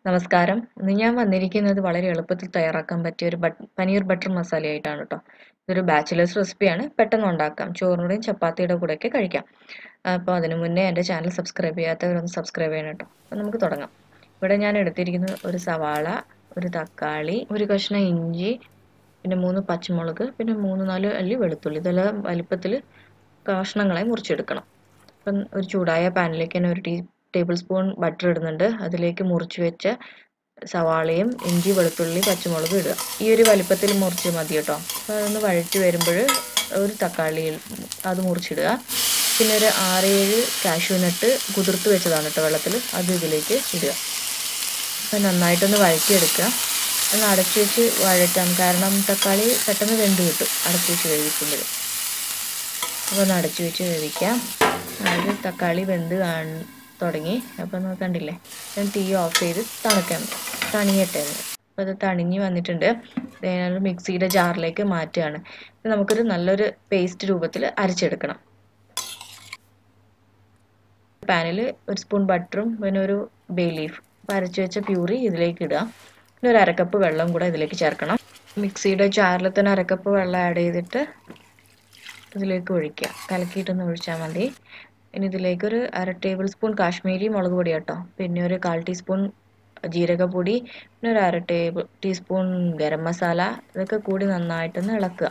നമസ്കാരം ഇന്ന് ഞാൻ വന്നിരിക്കുന്നത് വളരെ എളുപ്പത്തിൽ തയ്യാറാക്കാൻ പറ്റിയ ഒരു ബട്ട് പനീർ ബട്ടർ മസാലയായിട്ടാണ് കേട്ടോ ഇതൊരു ബാച്ചിലേഴ്സ് റെസിപ്പിയാണ് പെട്ടെന്ന് ഉണ്ടാക്കാം ചോറിനുടെയും ചപ്പാത്തിയുടെ കൂടെയൊക്കെ കഴിക്കാം അപ്പോൾ അതിനു മുന്നേ എൻ്റെ ചാനൽ സബ്സ്ക്രൈബ് ചെയ്യാത്തവരൊന്ന് സബ്സ്ക്രൈബ് ചെയ്യണം കേട്ടോ അപ്പോൾ നമുക്ക് തുടങ്ങാം ഇവിടെ ഞാൻ എടുത്തിരിക്കുന്നത് ഒരു സവാള ഒരു തക്കാളി ഒരു കഷ്ണം ഇഞ്ചി പിന്നെ മൂന്ന് പച്ചമുളക് പിന്നെ മൂന്ന് നാല് അല്ലി വെളുത്തുള്ളി ഇതെല്ലാം വലിപ്പത്തിൽ കഷ്ണങ്ങളായി മുറിച്ചെടുക്കണം അപ്പം ഒരു ചൂടായ പാനിലേക്ക് തന്നെ ഒരു ടീ ടേബിൾ സ്പൂൺ ബട്ടർ ഇടുന്നുണ്ട് അതിലേക്ക് മുറിച്ച് വെച്ച സവാളയും ഇഞ്ചി വെളുത്തുള്ളി പച്ചമുളകും ഇടുക ഈ ഒരു വലിപ്പത്തിൽ മുറിച്ച് മതി കേട്ടോ അപ്പോൾ അതൊന്ന് വഴറ്റി വരുമ്പോൾ ഒരു തക്കാളി അത് മുറിച്ചിടുക പിന്നെ ഒരു ആറേഴ് കാഷ്യൂ നട്ട് കുതിർത്ത് വെച്ചതാണ് കേട്ടോ വെള്ളത്തിൽ അത് ഇതിലേക്ക് ഇടുക അപ്പം നന്നായിട്ടൊന്ന് വഴറ്റിയെടുക്കുക ഒന്ന് അടച്ചു വെച്ച് വഴറ്റാം കാരണം തക്കാളി പെട്ടെന്ന് വെന്ത് കിട്ടും അടച്ചു വെച്ച് വേവിക്കുമ്പോൾ അപ്പോൾ ഒന്ന് അടച്ചു വെച്ച് വേവിക്കാം അത് തക്കാളി വെന്ത് കാണ തുടങ്ങി അപ്പോൾ നമുക്ക് കണ്ടില്ലേ ഞാൻ തീ ഓഫ് ചെയ്ത് തണുക്കാൻ തണിയട്ടെ അപ്പോൾ അത് തണിഞ്ഞ് വന്നിട്ടുണ്ട് ഞാൻ മിക്സിയുടെ ജാറിലേക്ക് മാറ്റുകയാണ് നമുക്കൊരു നല്ലൊരു പേസ്റ്റ് രൂപത്തിൽ അരച്ചെടുക്കണം പാനിൽ ഒരു സ്പൂൺ ബട്ടറും പിന്നെ ഒരു ബേ ലീഫ് അരച്ച് വെച്ച പ്യൂറി ഇതിലേക്ക് ഇടുക പിന്നെ ഒരു അരക്കപ്പ് വെള്ളം കൂടെ ഇതിലേക്ക് ചേർക്കണം മിക്സിയുടെ ജാറിൽ തന്നെ അരക്കപ്പ് വെള്ളം ആഡ് ചെയ്തിട്ട് ഇതിലേക്ക് ഒഴിക്കുക കലക്കിയിട്ടൊന്ന് ഒഴിച്ചാൽ മതി ഇനി ഇതിലേക്ക് ഒരു അര ടേബിൾ സ്പൂൺ കാശ്മീരി മുളക് പൊടി കേട്ടോ പിന്നെ ഒരു കാൽ ടീസ്പൂൺ ജീരകപ്പൊടി പിന്നെ ഒരു അര ടേബിൾ ടീസ്പൂൺ ഗരം മസാല ഇതൊക്കെ കൂടി നന്നായിട്ടൊന്ന് ഇളക്കുക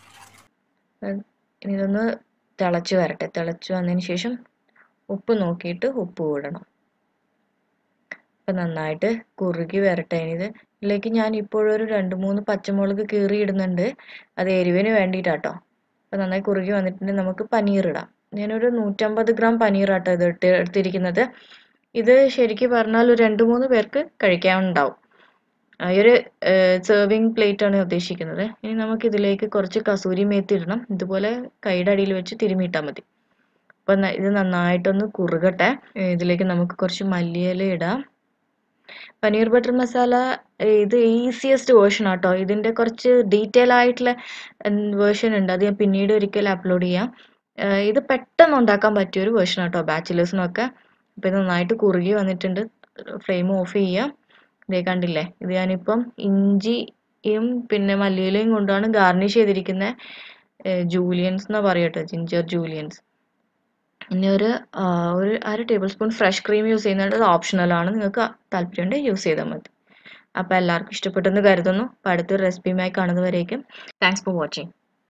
ഇനി ഇതൊന്ന് തിളച്ച് വരട്ടെ തിളച്ച് വന്നതിന് ശേഷം ഉപ്പ് നോക്കിയിട്ട് ഉപ്പ് കൂടണം അപ്പം നന്നായിട്ട് കുറുകി വരട്ടെ ഇനിത് ഇതിലേക്ക് ഞാൻ ഇപ്പോഴൊരു രണ്ട് മൂന്ന് പച്ചമുളക് കീറി ഇടുന്നുണ്ട് അത് എരിവിന് വേണ്ടിയിട്ടാട്ടോ അപ്പം നന്നായി കുറുകി വന്നിട്ടുണ്ടെങ്കിൽ നമുക്ക് പനീർ ഇടാം ഞാനൊരു നൂറ്റമ്പത് ഗ്രാം പനീറാട്ടോ ഇത് ഇട്ട് എടുത്തിരിക്കുന്നത് ഇത് ശരിക്കും പറഞ്ഞാൽ ഒരു രണ്ട് മൂന്ന് പേർക്ക് കഴിക്കാനുണ്ടാവും ഈ ഒരു സെർവിങ് പ്ലേറ്റ് ആണ് ഉദ്ദേശിക്കുന്നത് ഇനി നമുക്ക് ഇതിലേക്ക് കുറച്ച് കസൂരി മേത്തി ഇടണം ഇതുപോലെ കൈയുടെ അടിയിൽ വെച്ച് തിരുമിയിട്ടാൽ മതി അപ്പം ഇത് നന്നായിട്ടൊന്ന് കുറുകട്ടെ ഇതിലേക്ക് നമുക്ക് കുറച്ച് മല്ലിയില ഇടാം പനീർ ബട്ടർ മസാല ഇത് ഈസിയസ്റ്റ് വേർഷൻ ആട്ടോ ഇതിൻ്റെ കുറച്ച് ഡീറ്റെയിൽ ആയിട്ടുള്ള വേർഷൻ ഉണ്ട് അത് ഞാൻ പിന്നീട് ഒരിക്കൽ അപ്ലോഡ് ചെയ്യാം ഇത് പെട്ടെന്ന് ഉണ്ടാക്കാൻ പറ്റിയ ഒരു വേർഷൻ ആട്ടോ ബാച്ചിലേഴ്സിനൊക്കെ അപ്പോൾ ഇത് നന്നായിട്ട് കുറുകി വന്നിട്ടുണ്ട് ഫ്ലെയിം ഓഫ് ചെയ്യാം ഇതേ കണ്ടില്ലേ ഇത് ഞാനിപ്പം ഇഞ്ചിയും പിന്നെ മല്ലിയിലയും കൊണ്ടാണ് ഗാർണിഷ് ചെയ്തിരിക്കുന്നത് ജൂലിയൻസ് എന്നാ പറയട്ടെ ജിഞ്ചർ ജൂലിയൻസ് ഇനി ഒരു ഒരു അര tablespoon fresh cream use ചെയ്യുന്നത് അത് ഓപ്ഷണലാണ് നിങ്ങൾക്ക് താല്പര്യമുണ്ടെങ്കിൽ യൂസ് ചെയ്താൽ മതി അപ്പോൾ എല്ലാവർക്കും ഇഷ്ടപ്പെട്ടെന്ന് കരുതുന്നു അപ്പോൾ അടുത്തൊരു റെസിപ്പിയുമായി കാണുന്നവരേക്കും താങ്ക്സ് ഫോർ വാച്ചിങ്